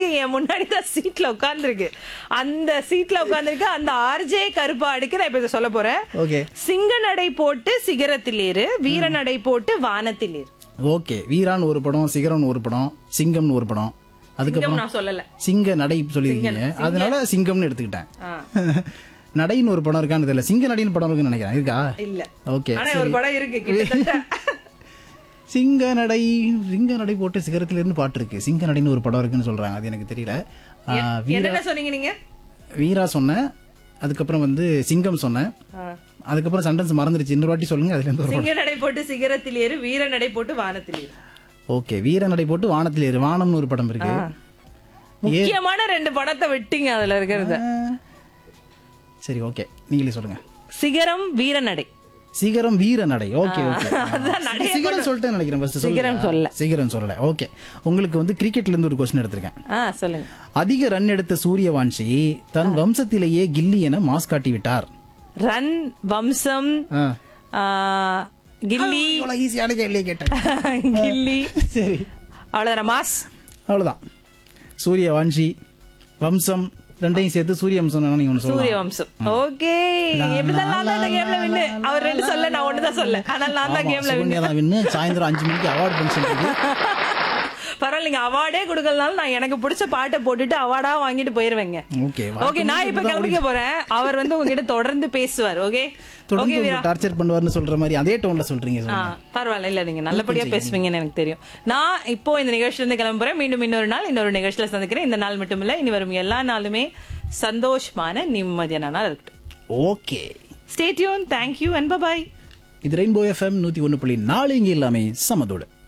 என் முன்னாடி தான் சீட்ல உட்கார்ந்துருக்கு அந்த சீட்ல உட்கார்ந்துருக்கு அந்த ஆர்ஜே கருப்பாடுக்கு நான் இப்ப இதை சொல்ல போறேன் ஓகே சிங்க நடை போட்டு சிகரத்தில் ஏறு வீர நடை போட்டு வானத்தில் ஏறு ஓகே வீரான் ஒரு படம் சிகரன் ஒரு படம் சிங்கம்னு ஒரு படம் அதுக்கப்புறம் சிங்கம் நான் சொல்லல சிங்க நடை சொல்லியிருக்கீங்க அதனால சிங்கம்னு எடுத்துக்கிட்டேன் ஆ. நடைன்னு ஒரு படம் இருக்கான்னு தெரியல சிங்க நடைன்னு படம் இருக்குன்னு நினைக்கிறேன் இருக்கா இல்ல ஓகே ஆனா ஒரு படம் இருக்கு கிட்டத்தட்ட சிங்க நடை சிங்க நடை போட்டு சிகரத்துல இருந்து பாட்டு இருக்கு சிங்க நடைன்னு ஒரு படம் இருக்குன்னு சொல்றாங்க அது எனக்கு தெரியல ஆ, வீரா என்னென்ன சொன்னீங்க நீங்க வீரா சொன்னேன் அதுக்கப்புறம் வந்து சிங்கம் சொன்னேன் ஆ. அதுக்கப்புறம் சென்டென்ஸ் மறந்துருச்சு இன்னொரு வாட்டி சொல்லுங்க அதுல இருந்து ஒரு சிங்க நடை போட்டு சிகரத்தில் ஏறு வீர நடை போட்டு வானத்தில் ஏறு ஓகே வீர நடை போட்டு வானத்தில் ஏறு வானம்னு ஒரு படம் இருக்கு முக்கியமான ரெண்டு படத்தை விட்டீங்க அதுல இருக்கிறது ஆ. சரி ஓகே நீங்களே சொல்லுங்க சிகரம் வீர நடை சிகரம் வீர நடை ஓகே ஓகே அதான் நடைய சிகரம் சொல்லிட்டேன் நினைக்கிறேன் first சொல்லுங்க. சிகரம் சொல்லல. சிகரம் சொல்லல ஓகே உங்களுக்கு வந்து கிரிக்கெட்ல இருந்து ஒரு கொஸ்டின் எடுத்திருக்கேன் ஆ சொல்லுங்க அதிக ரன் எடுத்த சூரியவான்ஷி தன் வம்சத்திலேயே கில்லி என மாஸ் காட்டி விட்டார் ரன் வம்சம் ஆ. ஆ, கில்லி இவ்வளவு ஈஸியான கேள்வியை கேட்டேன் கில்லி சரி அவ்வளவுதான் மாஸ் அவ்வளவுதான் சூரியவான்ஷி வம்சம் ரெண்டையும் சேர்த்து சூரிய வம்சம் நீங்க ஒன்று சொல்லலாம் சூரிய வம்சம் ஓகே எப்படிதான் நான் தான் இந்த கேம்ல வின்னு அவர் ரெண்டு சொல்ல நான் ஒண்ணுதான் சொல்ல அதனால நான் தான் கேம்ல வின்னு சுகன்யா தான் வின்னு சாயந்தரம் அஞ்சு மணிக்கு அவார்டு ஃபங்க்ஷன் இருக்கு பரவாயில்ல நீங்க அவார்டே கொடுக்கலனாலும் நான் எனக்கு பிடிச்ச பாட்டை போட்டுட்டு அவார்டா வாங்கிட்டு போயிருவேங்க ஓகே ஓகே நான் இப்ப கிளம்பிக்க போறேன் அவர் வந்து உங்ககிட்ட தொடர்ந்து பேசுவார் ஓகே ஓகே தொடர்ந்து வீரா டார்ச்சர் பண்ணுவார்னு சொல்ற மாதிரி அதே டோன்ல சொல்றீங்க ஆ, சொல்லுங்க. பரவாயில்ல இல்ல நீங்க நல்லபடியா பேசுவீங்கன்னு எனக்கு தெரியும் நான் இப்போ இந்த நிகழ்ச்சியில இருந்து கிளம்புறேன் மீண்டும் இன்னொரு நாள் இன்னொரு நிகழ்ச்சியில சந்திக்கிறேன் இந்த நாள் மட்டும் இல்ல இனி வரும் எல்லா நாளுமே சந்தோஷமான நிம்மதியான நாள் இருக்கட்டும் okay stay tune thank you and bye இது ரெயின்போ எஃப்எம் நூத்தி ஒன்று புள்ளி நாலு இங்கே எல்லாமே சமதோடு